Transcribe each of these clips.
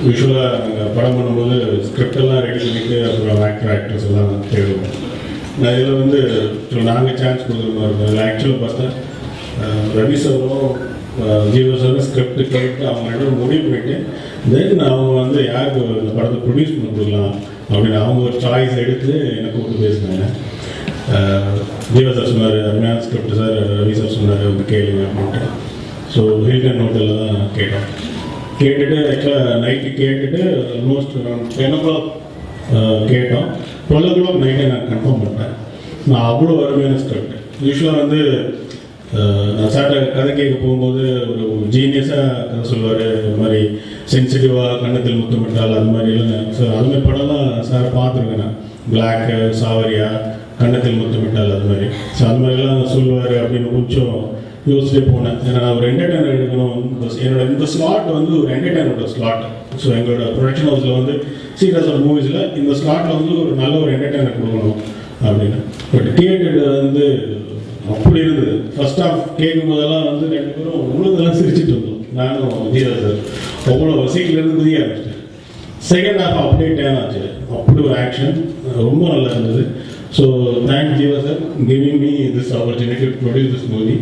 யூஸ்வலாக நாங்கள் படம் பண்ணும்போது ஸ்கிரிப்ட் எல்லாம் ரெடி பண்ணிட்டு அப்புறம் ஆக்டர் ஆக்ட்ரஸ் எல்லாம் தேடுவோம் நான் இதில் வந்து நாங்கள் சான்ஸ் கொடுக்குற மாதிரி இருக்கும் இதில் ஆக்சுவலாக பார்த்தா அஹ், ரவி சாரும் அஹ், ஜீவா சாரும் ஸ்கிரிப்ட் கேட்டு அவங்க ரெண்டு பேரும் முடிவு பண்ணிட்டு தென் அவங்க வந்து யாருக்கு இந்த படத்தை ப்ரொடியூஸ் பண்ண கொடுக்கலாம் அப்படின்னு அவங்க ஒரு சாய்ஸ் எடுத்து எனக்கு கூப்பிட்டு பேசினாங்க அஹ், ஜீவா சார் சொன்னார் அருமையான ஸ்கிரிப்ட் சார் ரவி சார் சொன்னார் வந்து கேளுங்க அப்படின்ட்டு ஸோ ஹில்டன் ஹோட்டலில் தான் கேட்டோம் கேட்டுட்டு ஆக்சுவலாக நைட்டு கேட்டுட்டு almost around ten o'clock கேட்டோம் டுவெல் ஓ கிளாக் நைட்டை நான் கன்ஃபார்ம் பண்ணிட்டேன் நான் அவ்வளோ அருமையான ஸ்கிரிப்ட் யூஸ்வலாக வந்து அஹ், நான் சார்ட்ட கதை கேட்க போகும்போது ஒரு ஜீனியஸாக கதை சொல்லுவார் இது மாதிரி சென்சிட்டிவாக கண்ணத்தில் முத்தமிட்டால் அது மாதிரிலாம் சார் அது மாதிரி படம்லாம் சார் பார்த்துருக்கேன் நான் பிளாக்கு சாவரியா கண்ணத்தில் முத்தமிட்டால் அது மாதிரி ஸோ அது மாதிரிலாம் சொல்லுவார் அப்படின்னு கொஞ்சம் யோசிச்சுட்டே போனேன் ஏன்னா நான் ஒரு என்டர்டைனர் எடுக்கணும் இந்த- என்னோட இந்த ஸ்லாட் வந்து ஒரு என்டர்டைனரோட ஸ்லாட் ஸோ எங்களோட ப்ரொடக்ஷன் ஹவுஸில் வந்து சீரியஸ் ஆஃப் மூவிஸில் இந்த ஸ்லாட்டில் வந்து ஒரு நல்ல ஒரு என்டர்டைனர் கொடுக்கணும் அப்படின்னு பட் கேட்டுட்டு வந்து அப்படி இருந்தது ஃபர்ஸ்ட் ஆஃப் கேட்கும் போதெல்லாம் வந்து ரெண்டு பேரும் உழுதெல்லாம் சிரிச்சிட்டு இருந்தோம் நானும் ஜீரா சார் அவ்வளோ சீட்லேருந்து குதிய ஆரம்பிச்சிட்டேன் செகண்ட் ஹாஃப் அப்படியே டேன் ஆச்சு அப்படி ஒரு ஆக்ஷன் ரொம்ப நல்லா இருந்தது so thank Jeeva sir giving me this opportunity to produce this movie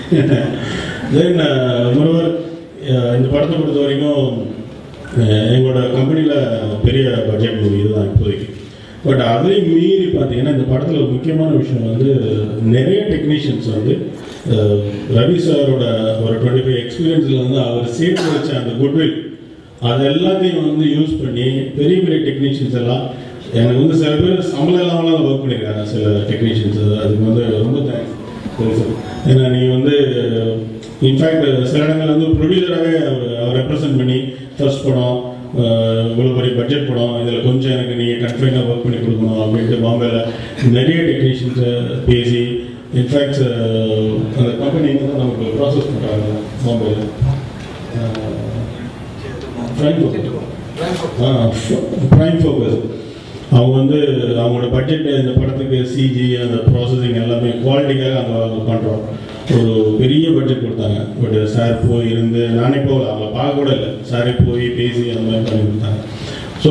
then moreover இந்த படத்தை பொறுத்த வரைக்கும் அஹ், எங்களோட கம்பெனியில் பெரிய பட்ஜெட் மூவி இதுதான் இப்போதைக்கு பட் அதையும் மீறி பார்த்தீங்கன்னா இந்த படத்தில் ஒரு முக்கியமான விஷயம் வந்து நிறைய டெக்னீஷியன்ஸ் வந்து அஹ், ரவி சாரோட ஒரு டுவெண்ட்டி ஃபைவ் எக்ஸ்பீரியன்ஸில் வந்து அவர் சேர்த்து வச்ச அந்த குட்வில் அது எல்லாத்தையும் வந்து யூஸ் பண்ணி பெரிய பெரிய டெக்னீஷியன்ஸ் எல்லாம் எனக்கு வந்து சில பேர் சம்பளம் இல்லாமலாம் ஒர்க் பண்ணியிருக்காங்க சில டெக்னீஷியன்ஸ் அதுக்கு வந்து ரொம்ப தேங்க்ஸ் ஏன்னா நீ வந்து இன்ஃபேக்ட் சில இடங்கள் வந்து ப்ரொடியூசராகவே அவர் அவர் ரெப்ரசன்ட் பண்ணி ஃபர்ஸ்ட் படம் அஹ், இவ்வளோ பெரிய பட்ஜெட் படம் இதில் கொஞ்சம் எனக்கு நீங்கள் கன்ஃபைனாக ஒர்க் பண்ணி கொடுக்கணும் அப்படின்ட்டு பாம்பேல நிறைய டெக்னீஷியன்ஸை பேசி இன்ஃபேக்ட் அந்த கம்பெனி தான் நமக்கு ப்ராசஸ் பண்ணுறாங்க பாம்பேல ப்ரைம் ஃபோக்கஸ் அவங்க வந்து அவங்களோட பட்ஜெட் இந்த படத்துக்கு சிஜி அந்த ப்ராசஸிங் எல்லாமே குவாலிட்டிக்காக அவங்க பண்ணுறோம் ஒரு பெரிய பட்ஜெட் கொடுத்தாங்க பட் சார் போய் இருந்து நானே போகல அவங்க பார்க்க கூட இல்லை சாரே போய் பேசி அந்த மாதிரி பண்ணி கொடுத்தாங்க ஸோ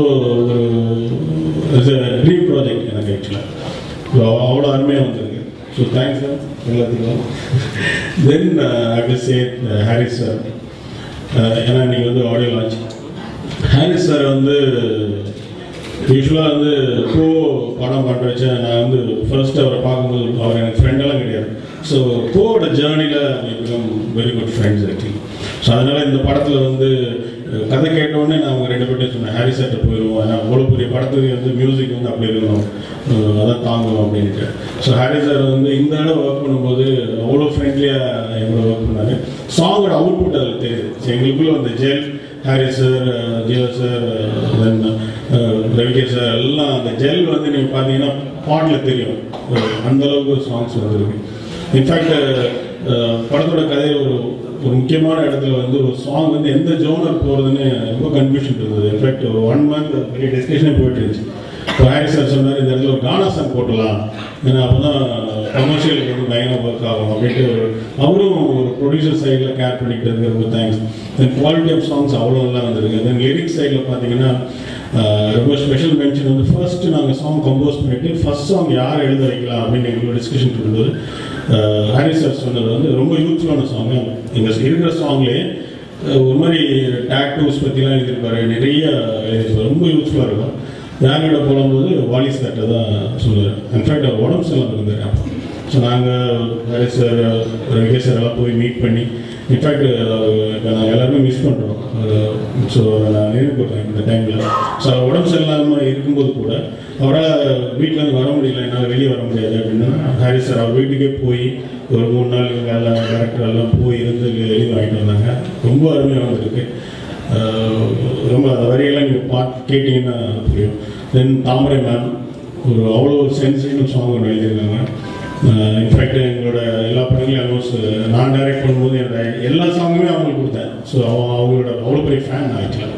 ஒரு ட்ரீம் ப்ராஜெக்ட் எனக்கு ஆக்சுவலாக அவ்வளோ அருமையாக வந்திருக்கு ஸோ தேங்க்ஸ் சார் எல்லாத்துக்கும் தென் ஐ சே ஹாரிஸ் சார் ஏன்னா இன்னைக்கு வந்து ஆடியோ லான்ச் ஹாரிஸ் சார் வந்து யூஸ்வலாக வந்து கோ படம் பண்ணுற வச்ச நான் வந்து ஃபர்ஸ்ட் அவரை பார்க்கும்போது அவர் எனக்கு ஃப்ரெண்டெல்லாம் கிடையாது ஸோ கோவோட ஜேர்னியில் become very good friends actually so அதனால் இந்த படத்தில் வந்து அஹ், கதை கேட்டோடனே நான் அவங்க ரெண்டு பேர்ட்டையும் சொன்னேன் ஹாரி சார்ட்ட போயிடுவோம் ஏன்னா அவ்வளோ பெரிய படத்துக்கு வந்து மியூசிக் வந்து அப்படி இருக்கணும் அஹ், அதான் தாங்கணும் அப்படின்ட்டு ஸோ ஹாரி சார் வந்து இந்த இடம் ஒர்க் பண்ணும்போது அவ்வளோ ஃப்ரெண்ட்லியாக எங்களோட ஒர்க் பண்ணாரு சாங்கோட அவுட்புட் அதில் தெரியுது ஸோ எங்களுக்குள்ள அந்த ஜெல் ஹாரி சார் ஜியோ சார் தென் ரவிகே சார் எல்லாம் அந்த ஜெல் வந்து நீங்கள் பார்த்தீங்கன்னா பாட்டில் தெரியும் அஹ், அந்த அளவுக்கு சாங்ஸ் வந்திருக்கு இன்ஃபேக்ட் படத்தோட கதை ஒரு ஒரு முக்கியமான இடத்துல வந்து ஒரு சாங் வந்து எந்த ஜோனர் போகிறதுன்னு ரொம்ப கன்ஃபியூஷன் இருந்தது இன்ஃபேக்ட் ஒரு ஒன் மந்த் பெரிய டிஸ்கஷனே போயிட்டு இருந்துச்சு இப்போ ஹாரி சார் சொன்னார் இந்த இடத்துல ஒரு கானா சாங் போட்டலாம் ஏன்னா அப்போ தான் கமர்ஷியலுக்கு வந்து பயங்கர ஒர்க் ஆகும் அப்படின்ட்டு ஒரு- அவரும் ஒரு ப்ரொடியூசர் சைடில் கேர் பண்ணிக்கிட்டதுக்கு ரொம்ப thanks then quality of songs அவ்வளோ நல்லா வந்திருக்கு தென் லிரிக்ஸ் சைடில் பார்த்தீங்கன்னா ஆஹ், ரொம்ப ஸ்பெஷல் மென்ஷன் வந்து ஃபர்ஸ்ட் நாங்கள் சாங் கம்போஸ் பண்ணிட்டு ஃபர்ஸ்ட் சாங் யார் எழுத வைக்கலாம் அப்படின்னு எங்களோட டிஸ்கஷன் இருந்தது ஹாரி சார் சொன்னது வந்து ரொம்ப யூத்ஃபுல்லான சாங் எங்கள் இருக்கிற சாங்லேயே ஒரு மாதிரி டேட்டூஸ் பற்றிலாம் எழுதியிருப்பாரு நிறைய எழுதியிருப்பாரு ரொம்ப யூத்ஃபுல்லாக இருக்கும் யாரோட போகும்போது வாலி சார்ட்ட தான் சொல்லுவார் இன்ஃபேக்ட் அவர் உடம்பு செல்லாம் இருந்தார் அப்போ ஸோ நாங்கள் ஹரி சார் ரவிகே சார் எல்லாம் போய் மீட் பண்ணி இன்ஃபேக்ட் இப்போ நாங்கள் எல்லாருமே மிஸ் பண்ணுறோம் ஸோ நான் நினைவு பண்ணுறேன் இந்த டைமில் ஸோ உடம்பு சரியில்லாமல் இருக்கும்போது கூட அவரால் வீட்டிலேருந்து வர முடியல என்னால் வெளியே வர முடியாது அப்படின்னா ஹாரி சார் அவர் வீட்டுக்கே போய் ஒரு மூணு நாள் இவங்க எல்லாம் டேரக்டர் எல்லாம் போய் இருந்து எழுதி வாங்கிட்டு வந்தாங்க ரொம்ப அருமையாக வந்திருக்கு ஆஹ் ரொம்ப அந்த வரியெல்லாம் நீங்கள் பார்த்து கேட்டிங்கன்னா புரியும் தென் தாமரை மேம் ஒரு அவ்வளோ ஒரு சென்சிட்டிவ் சாங் ஒன்று எழுதியிருக்காங்க இன்ஃபேக்ட் எங்களோட எல்லா படங்களையும் ஆல்மோஸ்ட் நான் டைரக்ட் பண்ணும்போது என்னோட எல்லா சாங்குமே அவங்களுக்கு கொடுத்தேன் ஸோ அவங்களோட அவ்வளோ பெரிய ஃபேன் ஆக்சுவலாக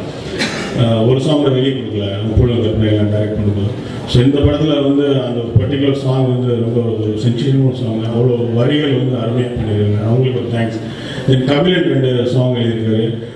ஒரு சாங் கூட வெளியே கொடுக்கல முப்பது கற்பனைகள் டைரக்ட் பண்ணும்போது ஸோ இந்த படத்தில் வந்து அந்த பர்டிகுலர் சாங் வந்து ரொம்ப ஒரு சென்சிட்டிவான சாங் அவ்வளோ வரிகள் வந்து அருமையாக பண்ணியிருக்காங்க அவங்களுக்கு ஒரு தேங்க்ஸ் தென் கபிலன் ரெண்டு சாங் எழுதியிருக்காரு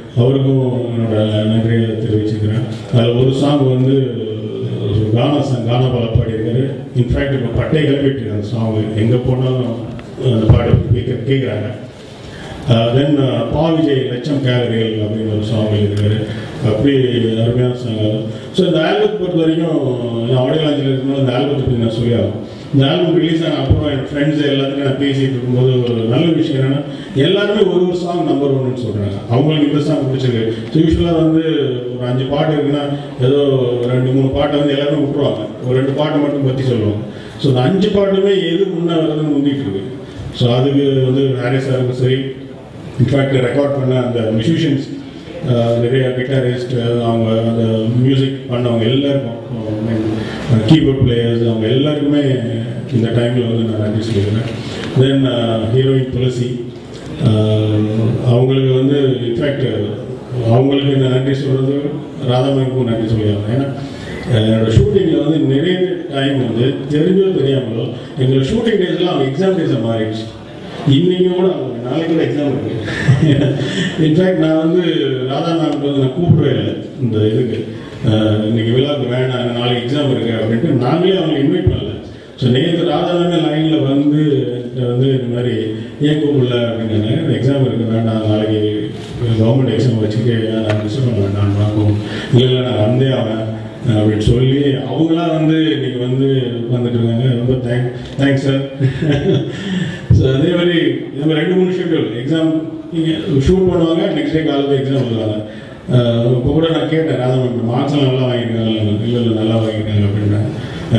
அவருக்கும் என்னோட நன்றியை தெரிவிச்சுக்கிறேன் அதில் ஒரு சாங் வந்து ஒரு கானா சாங் கானா பால பாடியிருக்காரு இன்ஃபேக்ட் இப்போ பட்டை கிளப்பிட்டு அந்த சாங் எங்கே போனாலும் அந்த பாட்டு கேட்க கேட்குறாங்க தென் பா விஜய் லட்சம் கேலரிகள் அப்படின்னு ஒரு சாங் எழுதியிருக்காரு அப்படி அருமையான சாங் ஸோ இந்த ஆல்பத்தை பொறுத்த வரைக்கும் நான் ஆடியோ லாஞ்சில் இருக்கும்போது இந்த ஆல்பத்தை பற்றி நான் சொல்லி ஆகும் இந்த ஆல்பம் ரிலீஸ் ஆன அப்புறம் என் ஃப்ரெண்ட்ஸ் எல்லாத்தையும் நான் பேசிகிட்டு இருக்கும்போது ஒரு நல்ல விஷயம் என்னென்னா எல்லாருமே ஒரு ஒரு சாங் நம்பர் ஒன்னு சொல்கிறாங்க அவங்களுக்கு இந்த சாங் பிடிச்சிருக்கு ஸோ யூஸ்வலாக வந்து ஒரு அஞ்சு பாட்டு இருக்குன்னா ஏதோ ரெண்டு மூணு பாட்டை வந்து எல்லாருமே விட்டுருவாங்க ஒரு ரெண்டு பாட்டை மட்டும் பற்றி சொல்லுவாங்க ஸோ இந்த அஞ்சு பாட்டுமே எது முன்னே வருதுன்னு முந்திட்டு இருக்கு ஸோ அதுக்கு வந்து ஹாரிஸ் சாருக்கும் சரி இன்ஃபேக்ட் ரெக்கார்ட் பண்ண அந்த மியூசிஷியன்ஸ் நிறைய கிட்டாரிஸ்ட் அவங்க அந்த மியூசிக் பண்ணவங்க எல்லாருக்கும் கீபோர்ட் பிளேயர்ஸ் அவங்க எல்லாருக்குமே இந்த டைமில் வந்து நான் நன்றி சொல்லிக்கிறேன் தென் ஹீரோயின் துளசி அவங்களுக்கு வந்து இன்ஃபேக்ட் அவங்களுக்கு நான் நன்றி சொல்கிறது ராதாமணிக்கும் நன்றி சொல்லிடுறேன் ஏன்னா என்னோட ஷூட்டிங்கில் வந்து நிறைய டைம் வந்து தெரிஞ்சோ தெரியாமலோ எங்களோட ஷூட்டிங் டேஸ்லாம் அவங்க எக்ஸாம் டேஸாக மாறிடுச்சு இன்னைக்கு கூட அவங்க நாளைக்கு கூட எக்ஸாம் இருக்கு இன்ஃபேக்ட் நான் வந்து ராதா மேம்க்கு வந்து நான் கூப்பிடவே இல்லை இந்த இதுக்கு இன்னைக்கு விழாவுக்கு வேணாம் நாளைக்கு எக்ஸாம் இருக்கு அப்படின்ட்டு நாங்களே அவங்க இன்வைட் பண்ணல ஸோ நேற்று ராதா மேமே லைனில் வந்து வந்து இந்த மாதிரி ஏன் கூப்பிடல அப்படின்னு எக்ஸாம் இருக்கு வேண்டாம் நாளைக்கு கவர்மெண்ட் எக்ஸாம் வச்சுட்டு நான் மிஸ் பண்ண வேண்டாம் நாங்கள் இல்லை இல்லை நான் வந்தே ஆவேன் அப்படின்னு சொல்லி அவங்களாம் வந்து இன்னைக்கு வந்து உட்காந்துட்டு இருக்காங்க ரொம்ப தேங்க் தேங்க்ஸ் சார் ஸோ அதே மாதிரி இந்த மாதிரி ரெண்டு மூணு ஷெட்யூல் எக்ஸாம் நீங்கள் ஷூட் பண்ணுவாங்க நெக்ஸ்ட் டே காலையில் எக்ஸாம் எழுதுவாங்க இப்போ கூட நான் கேட்டேன் ராதா மேம் மார்க்ஸ் நல்லா வாங்கியிருக்காங்க இல்லை இல்லை நல்லா வாங்கியிருக்காங்க அப்படின்னாங்க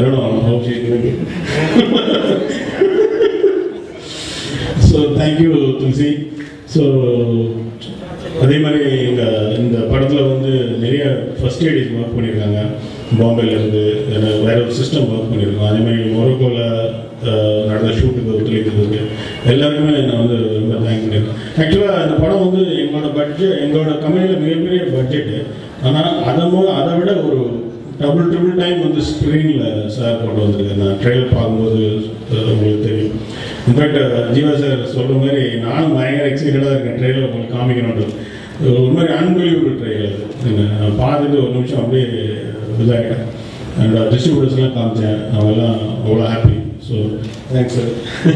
ஸோ தேங்க்யூ துளசி ஸோ அதே மாதிரி எங்கள் இந்த படத்தில் வந்து நிறைய ஃபஸ்ட் எய்டிஸ் ஒர்க் பண்ணியிருக்காங்க பாம்பேலேருந்து வேற ஒரு சிஸ்டம் ஒர்க் பண்ணியிருக்கோம் அதே மாதிரி மொரோக்கோவில் நடந்த ஷூட்டுக்கு ஒத்துழைக்கிறதுக்கு எல்லாருக்குமே நான் வந்து ரொம்ப தேங்க் பண்ணியிருக்கேன் ஆக்சுவலாக இந்த படம் வந்து எங்களோட பட்ஜெட் எங்களோட கம்பெனியில் மிகப்பெரிய பட்ஜெட்டு ஆனால் அதை அதை விட ஒரு டபுள் ட்ரிபிள் டைம் வந்து ஸ்க்ரீனில் சார் கொண்டு வந்திருக்கேன் நான் ட்ரெயிலர் பார்க்கும்போது உங்களுக்கு தெரியும் இன்ஃபேக்ட் ஜீவா சார் சொல்கிற மாதிரி நானும் பயங்கர எக்ஸைட்டடாக இருக்கேன் ட்ரெயிலர் உங்களுக்கு காமிக்கணுன்றது ஒரு மாதிரி அன்பிலியபிள் ட்ரெயிலர் நான் பார்த்துட்டு ஒரு நிமிஷம் அப்படியே இதாகிட்டேன் என்னோட டிஸ்ட்ரிபியூட்டர்ஸ்லாம் காமிச்சேன் அவங்கெல்லாம் அவ்வளோ happy so thanks sir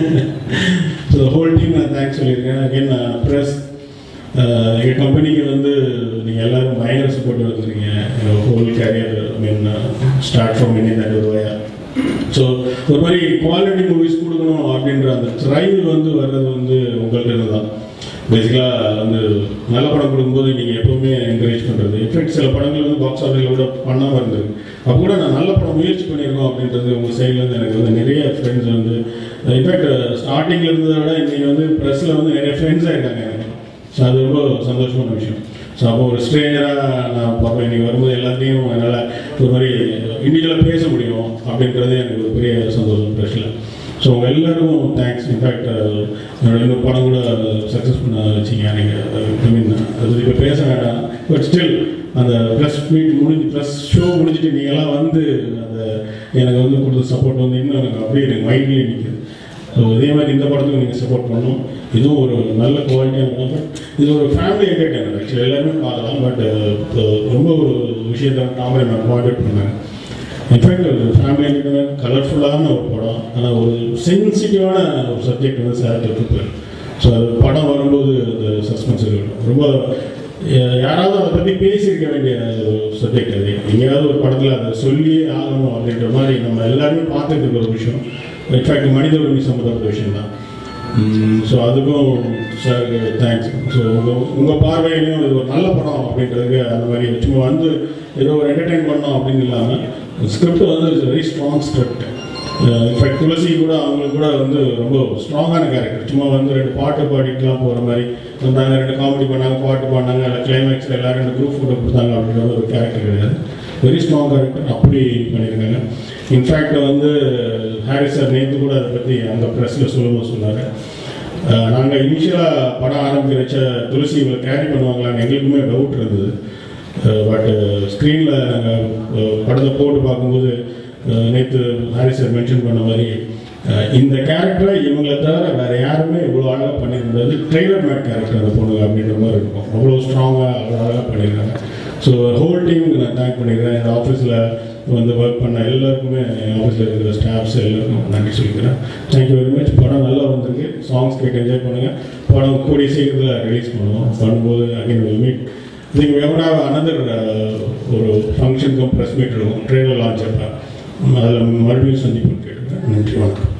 so whole team நான் தேங்க்ஸ் சொல்லியிருக்கேன் அகெயின் ப்ரெஸ் எங்கள் கம்பெனிக்கு வந்து நீங்கள் எல்லோரும் பயங்கர சப்போர்ட் வந்துருக்கீங்க whole career I mean start from Indian that ரூபாயா ஸோ ஒரு மாதிரி குவாலிட்டி மூவிஸ் கொடுக்கணும் அப்படின்ற அந்த ட்ரைவ் வந்து வர்றது வந்து உங்கள்கிட்ட தான் பேசிக்கலாக வந்து நல்ல படம் கொடுக்கும்போது நீங்கள் எப்போவுமே என்கரேஜ் பண்ணுறது இன்ஃபேக்ட் சில படங்கள் வந்து பாக்ஸ் ஆஃபீஸில் கூட பண்ணாமல் இருந்தது அப்போ கூட நான் நல்ல படம் முயற்சி பண்ணியிருக்கோம் அப்படின்றது உங்கள் சைட்லேருந்து எனக்கு வந்து நிறைய ஃப்ரெண்ட்ஸ் வந்து இன்ஃபேக்ட் ஸ்டார்டிங்கில் இருந்ததை விட இன்றைக்கி வந்து ப்ரெஸ்ஸில் வந்து நிறைய ஃப்ரெண்ட்ஸாக இருக்காங்க எனக்கு ஸோ அது ரொம்ப சந்தோஷமான விஷயம் ஸோ அப்போ ஒரு ஸ்ட்ரேஞ்சராக நான் பார்ப்பேன் இன்றைக்கி வரும்போது எல்லாத்தையும் என்னால் ஒரு மாதிரி இண்டிவிஜுவலாக பேச முடியும் அப்படின்றது எனக்கு ஒரு பெரிய சந்தோஷம் ப்ரெஷ்ஷில் ஸோ உங்கள் எல்லாருக்கும் தேங்க்ஸ் இன்ஃபேக்ட் என்னோட இன்னொரு படம் கூட சக்ஸஸ் பண்ண வச்சிங்க நீங்கள் ஐ மீன் அது இப்போ பேச வேண்டாம் பட் ஸ்டில் அந்த ப்ரெஸ் மீட் முடிஞ்சு ப்ரெஸ் ஷோ முடிஞ்சுட்டு நீங்கள்லாம் வந்து அந்த எனக்கு வந்து கொடுத்த சப்போர்ட் வந்து இன்னும் எனக்கு அப்படியே எனக்கு மைண்ட்லேயே நிற்குது ஸோ இதே மாதிரி இந்த படத்துக்கு நீங்கள் சப்போர்ட் பண்ணணும் இதுவும் ஒரு நல்ல குவாலிட்டியான படம் பட் இது ஒரு ஃபேமிலி என்டர்டைனர் ஆக்சுவலி எல்லாருமே பார்க்கலாம் பட் ரொம்ப ஒரு விஷயத்த தாமரை நான் பாயிண்ட் அவுட் பண்ணாங்க இன்ஃபேக்ட் ஒரு ஃபேமிலி என்டர்டைனர் கலர்ஃபுல்லான ஒரு படம் ஆனால் ஒரு சென்சிட்டிவான ஒரு சப்ஜெக்ட் வந்து சார் எடுத்துப்பார் ஸோ அது படம் வரும்போது அந்த சஸ்பென்ஸ் இருக்கணும் ரொம்ப யாராவது அதை பற்றி பேசியிருக்க வேண்டிய ஒரு சப்ஜெக்ட் அது எங்கேயாவது ஒரு படத்தில் அதை சொல்லியே ஆகணும் அப்படின்ற மாதிரி நம்ம எல்லாருமே பார்த்துட்டு இருக்கிற ஒரு விஷயம் இன்ஃபேக்ட் மனித உரிமை சம்மந்தப்பட்ட விஷயம் தான் ஸோ அதுக்கும் சார் தேங்க்ஸ் ஸோ உங்கள் உங்கள் பார்வையிலையும் இது ஒரு நல்ல படம் அப்படின்றதுக்கு அந்த மாதிரி சும்மா வந்து ஏதோ ஒரு என்டர்டைன் பண்ணோம் அப்படின்னு இல்லாமல் ஸ்கிரிப்ட் வந்து it's very strong script in fact Thulasi கூட அவங்களுக்கு கூட வந்து ரொம்ப ஸ்ட்ராங்கான கேரக்டர் சும்மா வந்து ரெண்டு பாட்டு பாடிட்டுலாம் போகிற மாதிரி வந்தாங்க ரெண்டு காமெடி பண்ணாங்க பாட்டு பாடினாங்க அதில் கிளைமேக்ஸில் எல்லாரும் ரெண்டு குரூப் ஃபோட்டோ கொடுத்தாங்க அப்படின்ற ஒரு கேரக்டர் கிடையாது வெரி ஸ்ட்ராங் கேரக்டர் அப்படி பண்ணியிருக்காங்க இன்ஃபேக்ட் வந்து ஹாரிஸ் சார் நேற்று கூட அதை பற்றி அந்த ப்ரெஸ்ஸில் சொல்லும்போது சொன்னார் நாங்கள் இனிஷியலாக படம் ஆரம்பிக்க வச்ச துளசி இவங்களை கேரி பண்ணுவாங்களான்னு எங்களுக்குமே டவுட் இருந்தது பட் ஸ்க்ரீனில் நாங்கள் படத்தை போட்டு பார்க்கும்போது நேற்று ஹாரிஸ் சார் மென்ஷன் பண்ண மாதிரி இந்த கேரக்டரை இவங்களை தவிர வேறு யாருமே எல்லாமே இவ்வளோ அழகாக பண்ணியிருந்தது ட்ரெய்லர் மேட் கேரக்டர் அந்த பொண்ணு அப்படின்ற மாதிரி இருக்கும் அவ்வளோ ஸ்ட்ராங்காக அவ்வளோ அழகாக பண்ணியிருக்காங்க ஸோ ஹோல் டீமுக்கு நான் தேங்க் பண்ணிக்கிறேன் இந்த ஆஃபீஸில் வந்து ஒர்க் பண்ண எல்லாருக்குமே என் ஆஃபீஸில் இருக்கிற ஸ்டாஃப்ஸ் எல்லாருக்கும் நன்றி சொல்லிக்கிறேன் தேங்க்யூ வெரி மச் படம் நல்லா வந்திருக்கு சாங்ஸ் கேட்டு என்ஜாய் பண்ணுங்கள் படம் கூடிய சீக்கிரத்தில் ரிலீஸ் பண்ணுவோம் பண்ணும்போது அகைன் வில் மீட் நீங்கள் எவனா அனதர் ஒரு ஃபங்க்ஷனுக்கும் ப்ரெஸ் மீட் இருக்கும் ட்ரெயிலர் லான்ச் அப்போ அதில் மறுபடியும் சந்திப்பு கேட்டுங்க நன்றி வணக்கம்